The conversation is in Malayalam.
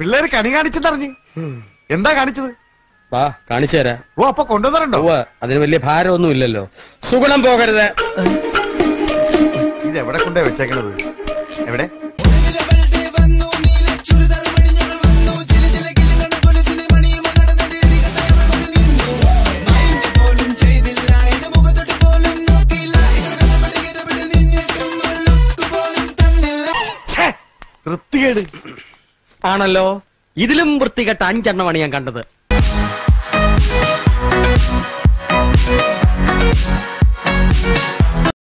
പിള്ളേര് കണി കാണിച്ചെന്നറിഞ്ഞ് എന്താ കാണിച്ചത് വാ കാണിച്ചു തരാം ഓ അപ്പൊ കൊണ്ടുവന്നിട്ടുണ്ടോ ഉവ്വ്, അതിന് വലിയ ഭാരമൊന്നും ഇല്ലല്ലോ സുഗുണം പോകരുത് ഇത് എവിടെ കൊണ്ടേ വെച്ചേക്കണത് എവിടെ ഛേ, വൃത്തികേട് ആണല്ലോ ഇതിലും വൃത്തികെട്ട അഞ്ചെണ്ണമാണ് ഞാൻ കണ്ടത്